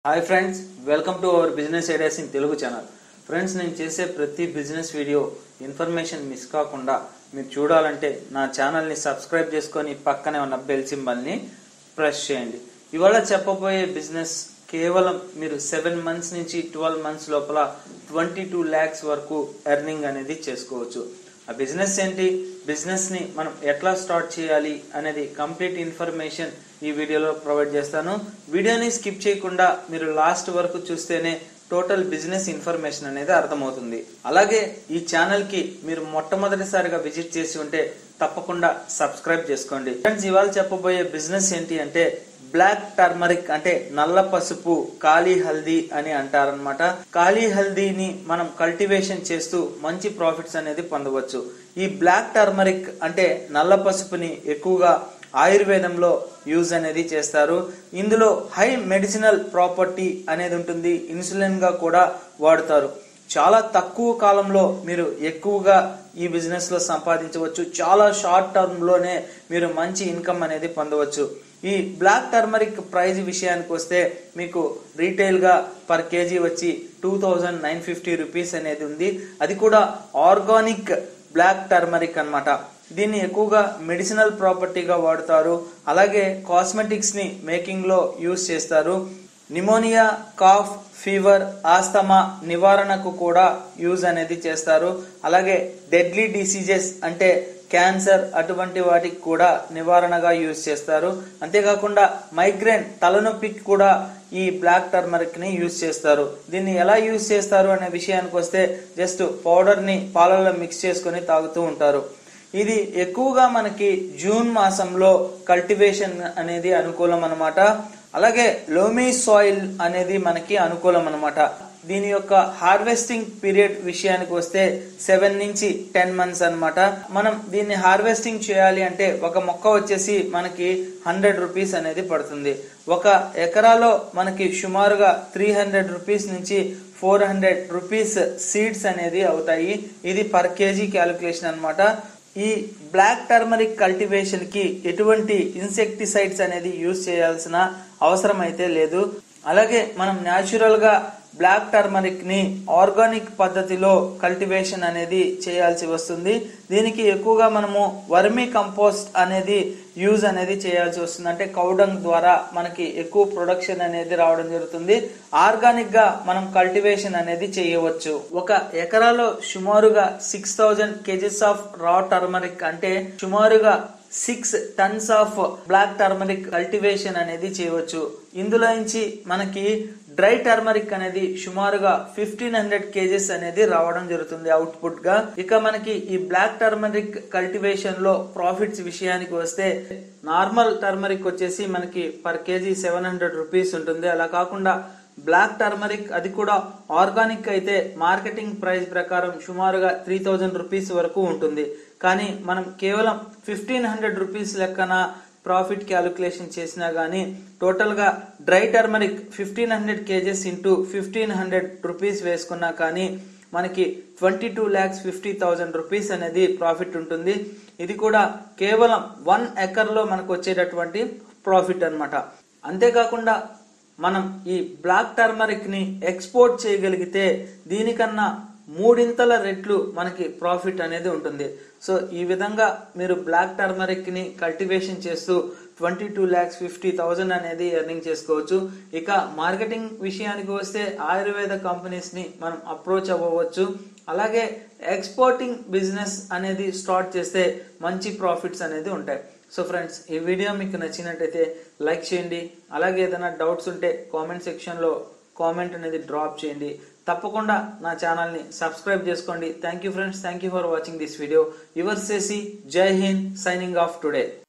hi friends welcome to our business ideas in Telugu channel friends నేను చేసే ప్రతి business video information miss కాకుండా మీరు చూడాలంటే నా ఛానల్ని సబ్స్క్రైబ్ చేసుకొని పక్కనే ఉన్న బెల్ సింబల్ని ప్రెస్ చేయండి ఇవాళ చెప్పబోయే బిజినెస్ కేవలం మీరు సెవెన్ మంత్స్ నుంచి ట్వెల్వ్ మంత్స్ లోపల ట్వంటీ టూ ల్యాక్స్ వరకు ఎర్నింగ్ అనేది చేసుకోవచ్చు ఆ బిజినెస్ ఏంటి బిజినెస్ ని మనం ఎట్లా స్టార్ట్ చేయాలి అనేది కంప్లీట్ ఇన్ఫర్మేషన్ ఈ వీడియోలో ప్రొవైడ్ చేస్తాను వీడియోని స్కిప్ చేయకుండా మీరు లాస్ట్ వరకు చూస్తేనే టోటల్ బిజినెస్ ఇన్ఫర్మేషన్ అనేది అర్థమవుతుంది అలాగే ఈ ఛానల్ కి మీరు మొట్టమొదటిసారిగా విజిట్ చేసి ఉంటే తప్పకుండా సబ్స్క్రైబ్ చేసుకోండి ఫ్రెండ్స్ ఇవాళ చెప్పబోయే బిజినెస్ ఏంటి అంటే బ్లాక్ టర్మరిక్ అంటే నల్ల పసుపు కాళీ హల్దీ అని అంటారనమాట కాళీ హల్దీని మనం కల్టివేషన్ చేస్తూ మంచి ప్రాఫిట్స్ అనేది పొందవచ్చు ఈ బ్లాక్ టర్మరిక్ అంటే నల్ల పసుపుని ఎక్కువగా ఆయుర్వేదంలో యూజ్ అనేది చేస్తారు ఇందులో హై మెడిసినల్ ప్రాపర్టీ అనేది ఉంటుంది ఇన్సులిన్ గా కూడా వాడుతారు చాలా తక్కువ కాలంలో మీరు ఎక్కువగా ఈ బిజినెస్ లో సంపాదించవచ్చు చాలా షార్ట్ టర్మ్ లోనే మీరు మంచి ఇన్కమ్ అనేది పొందవచ్చు ఈ బ్లాక్ టర్మరిక్ ప్రైజ్ విషయానికి వస్తే మీకు రీటైల్ గా పర్ కేజీ వచ్చి two thousand nine fifty rupees అనేది ఉంది అది కూడా ఆర్గానిక్ బ్లాక్ టర్మరిక్ అన్నమాట దీన్ని ఎక్కువగా మెడిసినల్ ప్రాపర్టీగా వాడుతారు అలాగే కాస్మెటిక్స్ ని మేకింగ్ లో యూజ్ చేస్తారు నిమోనియా కాఫ్ ఫీవర్ ఆస్తమా నివారణకు కూడా యూజ్ అనేది చేస్తారు అలాగే డెడ్లీ డిసీజెస్ అంటే క్యాన్సర్ అటువంటి వాటికి కూడా నివారణగా యూజ్ చేస్తారు అంతేకాకుండా మైగ్రేన్ తలనొప్పికి కూడా ఈ బ్లాక్ టర్మరిక్ ని యూజ్ చేస్తారు దీన్ని ఎలా యూజ్ చేస్తారు అనే విషయానికి వస్తే జస్ట్ పౌడర్ ని పాలల్లో మిక్స్ చేసుకొని తాగుతూ ఉంటారు ఇది ఎక్కువగా మనకి జూన్ మాసంలో కల్టివేషన్ అనేది అనుకూలం అనమాట అలాగే లోమీ సాయిల్ అనేది మనకి అనుకూలం అనమాట దీని యొక్క హార్వెస్టింగ్ పీరియడ్ విషయానికి వస్తే సెవెన్ నుంచి టెన్ మంత్స్ అన్నమాట మనం దీన్ని హార్వెస్టింగ్ చేయాలి అంటే ఒక మొక్క వచ్చేసి మనకి హండ్రెడ్ రూపీస్ అనేది పడుతుంది ఒక ఎకరాలో మనకి సుమారుగా త్రీ హండ్రెడ్ రూపీస్ నుంచి ఫోర్ హండ్రెడ్ రూపీస్ సీడ్స్ అనేది అవుతాయి ఇది పర్ కేజీ క్యాలిక్యులేషన్ అన్నమాట ఈ బ్లాక్ టర్మరిక్ కల్టివేషన్ కి ఎటువంటి ఇన్సెక్టిసైడ్స్ అనేది యూజ్ చేయాల్సిన అవసరం అయితే లేదు అలాగే మనం న్యాచురల్ గా బ్లాక్ టర్మరిక్ ని ఆర్గానిక్ పద్ధతిలో కల్టివేషన్ అనేది చేయాల్సి వస్తుంది దీనికి ఎక్కువగా మనము వర్మీ కంపోస్ట్ అనేది యూజ్ అనేది చేయాల్సి వస్తుంది అంటే కౌడంగ్ ద్వారా మనకి ఎక్కువ ప్రొడక్షన్ అనేది రావడం జరుగుతుంది ఆర్గానిక్ గా మనం కల్టివేషన్ అనేది చేయవచ్చు ఒక ఎకరాలో సుమారుగా six thousand KGs of raw turmeric అంటే సుమారుగా six tons of black turmeric cultivation అనేది చేయవచ్చు ఇందులో నుంచి మనకి డ్రై టర్మరిక్ అనేది సుమారుగా ఫిఫ్టీన్ హండ్రెడ్ కేజెస్ అనేది రావడం జరుగుతుంది అవుట్పుట్ గా ఇక మనకి ఈ బ్లాక్ టర్మరిక్ కల్టివేషన్ లో ప్రాఫిట్స్ విషయానికి వస్తే నార్మల్ టర్మరిక్ వచ్చేసి మనకి per KG seven hundred rupees ఉంటుంది అలా కాకుండా బ్లాక్ టర్మరిక్ అది కూడా ఆర్గానిక్ అయితే మార్కెటింగ్ ప్రైస్ ప్రకారం సుమారుగా త్రీ థౌజండ్ రూపీస్ వరకు ఉంటుంది కానీ మనం కేవలం ఫిఫ్టీన్ హండ్రెడ్ రూపీస్ లెక్కన ప్రాఫిట్ క్యాలిక్యులేషన్ చేసినా గానీ టోటల్ గా dry turmeric fifteen hundred KGs into fifteen hundred rupees వేసుకున్నా కానీ మనకి twenty two lakhs fifty thousand rupees అనేది ప్రాఫిట్ ఉంటుంది ఇది కూడా కేవలం వన్ ఎకర్ లో మనకు వచ్చేటటువంటి ప్రాఫిట్ అన్నమాట అంతేకాకుండా మనం ఈ బ్లాక్ టర్మరిక్ ని ఎక్స్పోర్ట్ చేయగలిగితే దీనికన్నా మూడింతల రెట్లు మనకి ప్రాఫిట్ అనేది ఉంటుంది సో ఈ విధంగా మీరు బ్లాక్ టర్మరిక్ ని కల్టివేషన్ చేస్తూ twenty two lakhs fifty thousand అనేది ఎర్నింగ్ చేసుకోవచ్చు ఇక మార్కెటింగ్ విషయానికి వస్తే ఆయుర్వేద కంపెనీస్ ని మనం అప్రోచ్ అవ్వవచ్చు అలాగే ఎక్స్పోర్టింగ్ బిజినెస్ అనేది స్టార్ట్ చేస్తే మంచి ప్రాఫిట్స్ అనేది ఉంటాయి సో ఫ్రెండ్స్ ఈ వీడియో మీకు నచ్చినట్టయితే లైక్ చేయండి అలాగే ఏదైనా డౌట్స్ ఉంటే కామెంట్ సెక్షన్లో కామెంట్ అనేది డ్రాప్ చేయండి తప్పకుండా నా ఛానల్ని సబ్స్క్రైబ్ చేసుకోండి thank you friends thank you for watching this video your సేసి జై హింద్ సైనింగ్ ఆఫ్ టుడే